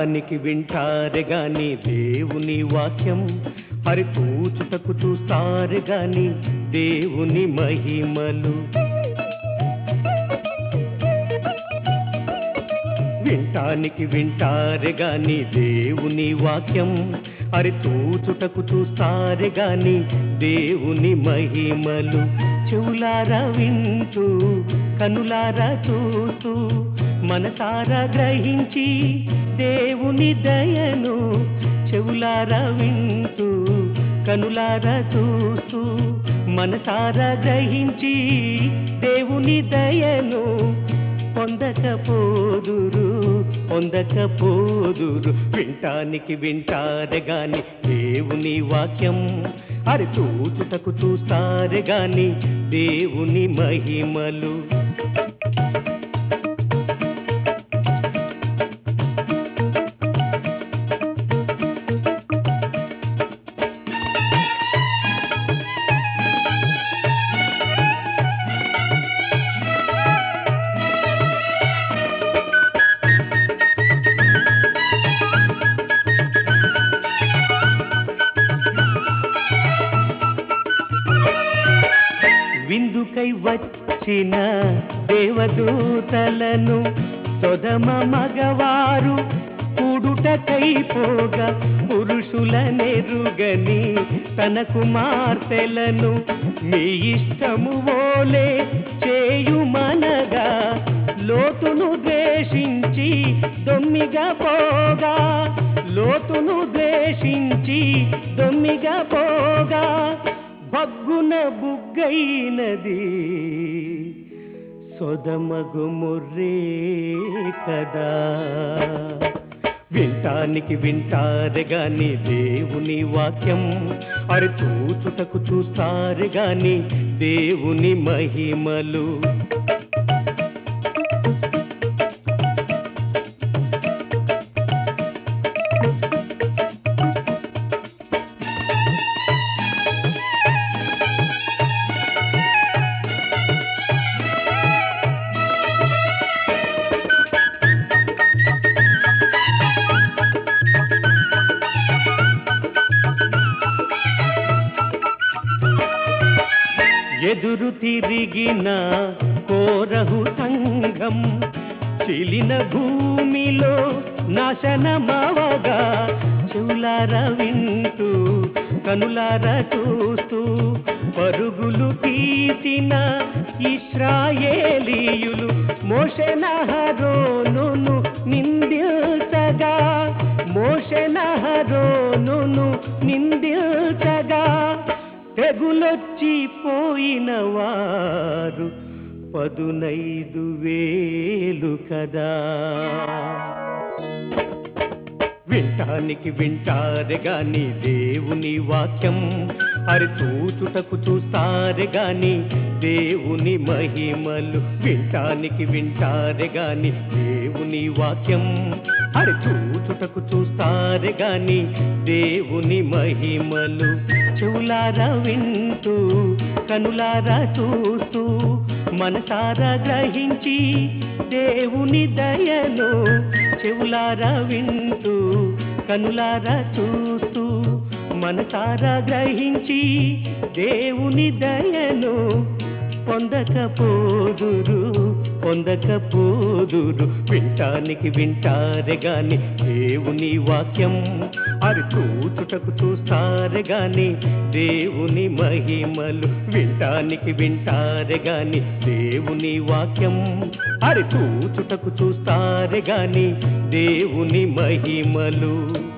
వినటానికి వింటారు గాని దేవుని వాక్యం హరి చూచుటకు చూస్తారు గాని దేవుని మహిమలు వింటానికి వింటారు గాని దేవుని వాక్యం హరి చూచుటకు చూస్తారు గాని దేవుని మహిమలు చెవులారా వింటూ కనులారా చూస్తూ మనసారా గ్రహించి దేవుని దయను చెవులారా వింటూ కనులారా చూస్తూ మనసారా గ్రహించి దేవుని దయను పొందకపోదురు పొందకపోదురు వింటానికి వింటారు గాని దేవుని వాక్యం అరి చూచుటకు చూస్తారు గాని దేవుని మహిమలు విందుకై వచ్చిన దేవదూతలను సొదమ మగవారు కూడుటకై పోగా పురుషుల నెరుగని తన కుమార్తెలను మీ ఇష్టము ఓలే చేయుమనగా లోతును ద్వేషించి దొమ్మిగా పోగా లోతును ద్వేషించి దొమ్మిగా పోగా బగ్గున బుగ్గైనది సొదమగు ముర్రే కదా వింటానికి వింటారు గాని దేవుని వాక్యం అరి చూచుటకు చూస్తారు గాని దేవుని మహిమలు ఎదురు తిరిగిన కోరహు సంఘం చిలిన భూమిలో నాశనమవగా చెవులార వింటూ కనులార చూస్తూ పరుగులు తీసిన ఇస్రాయేలీయులు మోషనహరోను నిందించగా మోషనహరోను నిందించగా తెగులొచ్చి పోయిన వారు పదునైదు వేలు కదా వింటానికి వింటారు గాని దేవుని వాక్యం హరి చూచుటకు చూస్తారు గాని దేవుని మహిమలు వింటానికి వింటారు గాని దేవుని వాక్యం హరి చూచుటకు చూస్తారు గాని దేవుని మహిమలు చెవులారా వింటూ కనులారా చూస్తూ మనసారా గ్రహించి దేవుని దయను చెవులారా వింటూ కనులారా చూస్తూ మనసారా గ్రహించి దేవుని దయను పొందకపోదురు పొందకపోదురు వింటానికి వింటారు గాని దేవుని వాక్యం అరి చూచుటకు చూస్తారు గాని దేవుని మహిమలు వింటానికి వింటారు గాని దేవుని వాక్యం అరి చూచుటకు చూస్తారు గాని దేవుని మహిమలు